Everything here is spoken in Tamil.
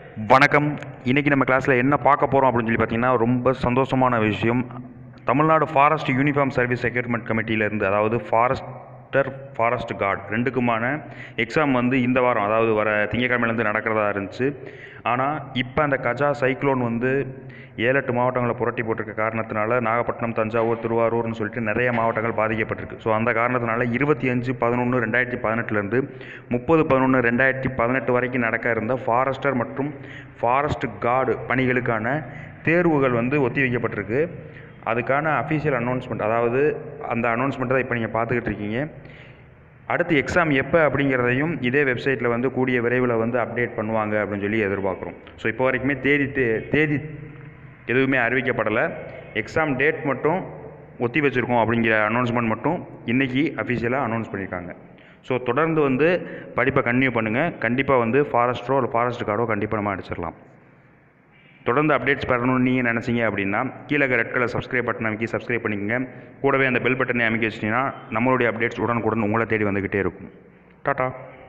வணக்கம் இன்றைக்கி நம்ம கிளாஸில் என்ன பார்க்க போகிறோம் அப்படின்னு சொல்லி பார்த்தீங்கன்னா ரொம்ப சந்தோஷமான விஷயம் Tamil Nadu forest uniform service recruitment கமிட்டியிலேருந்து அதாவது ஃபாரஸ்டர் ஃபாரஸ்ட் கார்டு ரெண்டுக்குமான எக்ஸாம் வந்து இந்த வாரம் அதாவது வர திங்கக்கிழமையிலேருந்து நடக்கிறதா இருந்துச்சு ஆனால் இப்போ அந்த கஜா சைக்ளோன் வந்து ஏழு எட்டு மாவட்டங்களை புரட்டி போட்டிருக்க காரணத்தினால நாகப்பட்டினம் தஞ்சாவூர் திருவாரூர்னு சொல்லிட்டு நிறைய மாவட்டங்கள் பாதிக்கப்பட்டிருக்கு ஸோ அந்த காரணத்தினால இருபத்தி அஞ்சு பதினொன்று ரெண்டாயிரத்தி பதினெட்டுலேருந்து முப்பது பதினொன்று ரெண்டாயிரத்தி பதினெட்டு வரைக்கும் நடக்க இருந்த ஃபாரஸ்டர் மற்றும் ஃபாரஸ்ட் கார்டு பணிகளுக்கான தேர்வுகள் வந்து ஒத்தி வைக்கப்பட்டிருக்கு அதுக்கான அஃபீஷியல் அனௌன்ஸ்மெண்ட் அதாவது அந்த அனௌன்ஸ்மெண்ட்டை தான் இப்போ நீங்கள் பார்த்துக்கிட்டு இருக்கீங்க அடுத்து எக்ஸாம் எப்போ அப்படிங்கிறதையும் இதே வெப்சைட்டில் வந்து கூடிய விரைவில் வந்து அப்டேட் பண்ணுவாங்க அப்படின்னு சொல்லி எதிர்பார்க்குறோம் ஸோ இப்போ வரைக்குமே தேதி தே- தேதி எதுவுமே அறிவிக்கப்படலை எக்ஸாம் டேட் மட்டும் ஒத்தி வச்சுருக்கோம் அப்படிங்கிற அனௌன்ஸ்மெண்ட் மட்டும் இன்றைக்கி அஃபிஷியலாக அனௌன்ஸ் பண்ணியிருக்காங்க ஸோ தொடர்ந்து வந்து படிப்பை கன்டினியூ பண்ணுங்கள் கண்டிப்பாக வந்து ஃபாரஸ்ட்டோ இல்லை ஃபாரஸ்ட் கார்டோ கண்டிப்பாக நம்ம அடிச்சிடலாம் தொடர்ந்து அப்டேட்ஸ் பெறணும்னு நீங்கள் நினச்சிங்க அப்படின்னா கீழே ரெட் கலர் சப்ஸ்கிரைப் பட்டன் அமைக்கி சப்ஸ்கிரைப் பண்ணிக்கங்க கூடவே அந்த பெல் பட்டனை அமைக்க வச்சிட்டிங்கன்னா நம்மளுடைய அப்டேட்ஸ் உடனுக்குடன் உங்களை தேடி வந்துக்கிட்டே இருக்கும் டாட்டா